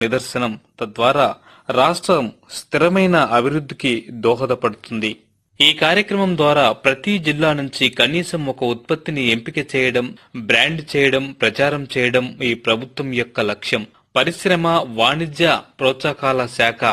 నిదర్శనం తద్వారా రాష్ట్రం స్థిరమైన అభివృద్ధికి దోహదపడుతుంది ఈ కార్యక్రమం ద్వారా ప్రతి జిల్లా నుంచి కనీసం ఒక ఉత్పత్తిని ఎంపిక చేయడం బ్రాండ్ చేయడం ప్రచారం చేయడం ఈ ప్రభుత్వం యొక్క లక్ష్యం పరిశ్రమ వాణిజ్య ప్రోత్సాహకాల శాఖ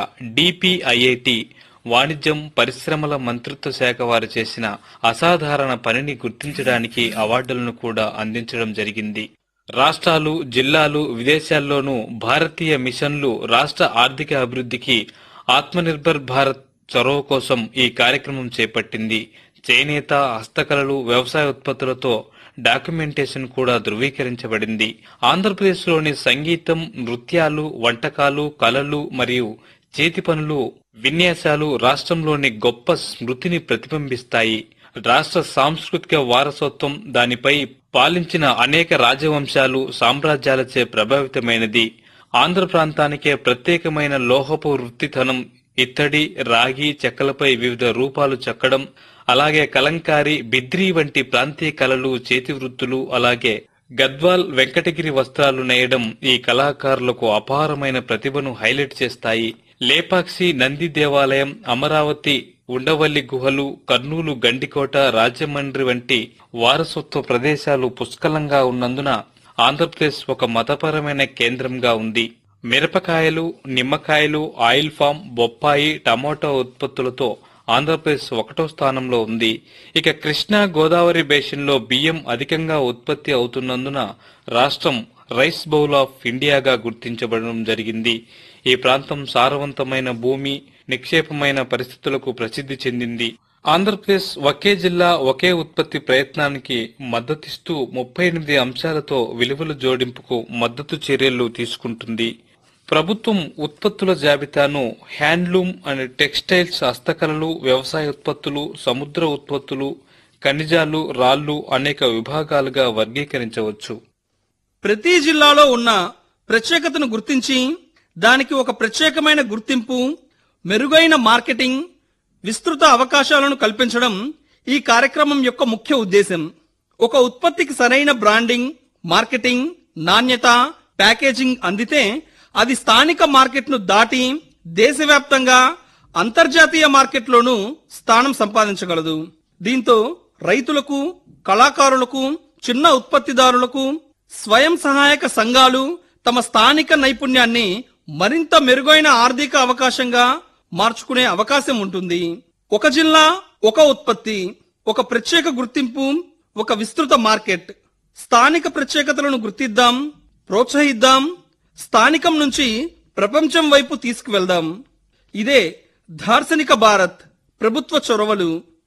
డిపిఐఐటి వాణిజ్యం పరిశ్రమల మంత్రిత్వ శాఖ వారు చేసిన అసాధారణ పనిని గుర్తించడానికి అవార్డులను కూడా అందించడం జరిగింది రాష్ట్రాలు జిల్లాలు విదేశాల్లోనూ భారతీయ మిషన్లు రాష్ట్ర ఆర్థిక అభివృద్ధికి ఆత్మనిర్భర్ భారత్ చొరవ కోసం ఈ కార్యక్రమం చేపట్టింది చేనేత హస్తకళలు వ్యవసాయ ఉత్పత్తులతో డాక్యుమెంటేషన్ కూడా ధృవీకరించబడింది ఆంధ్రప్రదేశ్లోని సంగీతం నృత్యాలు వంటకాలు కళలు మరియు చేతి పనులు విన్యాసాలు రాష్ట్రంలోని గొప్ప స్మృతిని ప్రతిబింబిస్తాయి రాష్ట్ర సాంస్కృతిక వారసత్వం దానిపై పాలించిన అనేక రాజవంశాలు సామ్రాజ్యాలచే ప్రభావితమైనది ఆంధ్ర ప్రాంతానికే ప్రత్యేకమైన లోహపు వృత్తితనం ఇత్తడి రాగి చెక్కలపై వివిధ రూపాలు చెక్కడం అలాగే కలంకారి బిద్రీ వంటి ప్రాంతీయ కళలు చేతి వృత్తులు అలాగే గద్వాల్ వెంకటగిరి వస్త్రాలు నేయడం ఈ కళాకారులకు అపారమైన ప్రతిభను హైలైట్ చేస్తాయి లేపాక్షి నంది దేవాలయం అమరావతి ఉండవల్లి గుహలు కర్నూలు గండికోట రాజమండ్రి వంటి వారసత్వ ప్రదేశాలు పుష్కలంగా ఉన్నందున ఆంధ్రప్రదేశ్ ఒక మతపరమైన కేంద్రంగా ఉంది మిరపకాయలు నిమ్మకాయలు ఆయిల్ ఫామ్ బొప్పాయి టమోటా ఉత్పత్తులతో ఆంధ్రప్రదేశ్ ఒకటో స్థానంలో ఉంది ఇక కృష్ణా గోదావరి బేసిన్లో బియ్యం అధికంగా ఉత్పత్తి అవుతున్నందున రాష్ట్రం రైస్ బౌల్ ఆఫ్ ఇండియాగా గుర్తించబడడం జరిగింది ఈ ప్రాంతం సారవంతమైన భూమి నిక్షేపమైన పరిస్థితులకు ప్రసిద్ధి చెందింది ఆంధ్రప్రదేశ్ ఒకే జిల్లా ఒకే ఉత్పత్తి ప్రయత్నానికి మద్దతిస్తూ ముప్పై ఎనిమిది అంశాలతో విలువల జోడింపుకు మద్దతు చర్యలు తీసుకుంటుంది ప్రభుత్వం ఉత్పత్తుల జాబితాను హ్యాండ్లూమ్ అండ్ టెక్స్టైల్స్ హస్తకళలు వ్యవసాయ ఉత్పత్తులు సముద్ర ఉత్పత్తులు ఖనిజాలు రాళ్లు అనేక విభాగాలుగా వర్గీకరించవచ్చు ప్రతి జిల్లాలో ఉన్న ప్రత్యేకతను గుర్తించి దానికి ఒక ప్రత్యేకమైన గుర్తింపు మెరుగైన మార్కెటింగ్ విస్తృత అవకాశాలను కల్పించడం ఈ కార్యక్రమం యొక్క ముఖ్య ఉద్దేశం ఒక ఉత్పత్తికి సరైన బ్రాండింగ్ మార్కెటింగ్ నాణ్యత ప్యాకేజింగ్ అందితే అది స్థానిక మార్కెట్ను దాటి దేశవ్యాప్తంగా అంతర్జాతీయ మార్కెట్లోనూ స్థానం సంపాదించగలదు దీంతో రైతులకు కళాకారులకు చిన్న ఉత్పత్తిదారులకు స్వయం సహాయక సంఘాలు తమ స్థానిక నైపుణ్యాన్ని మరింత మెరుగైన ఆర్థిక అవకాశంగా మార్చుకునే అవకాశం ఉంటుంది ఒక జిల్లా ఒక ఉత్పత్తి ఒక ప్రత్యేక గుర్తింపు ఒక విస్తృత మార్కెట్ స్థానిక ప్రత్యేకతలను గుర్తిద్దాం ప్రోత్సహిద్దాం స్థానికం నుంచి ప్రపంచం వైపు తీసుకువెళ్దాం ఇదే దార్శనిక భారత్ ప్రభుత్వ చొరవలు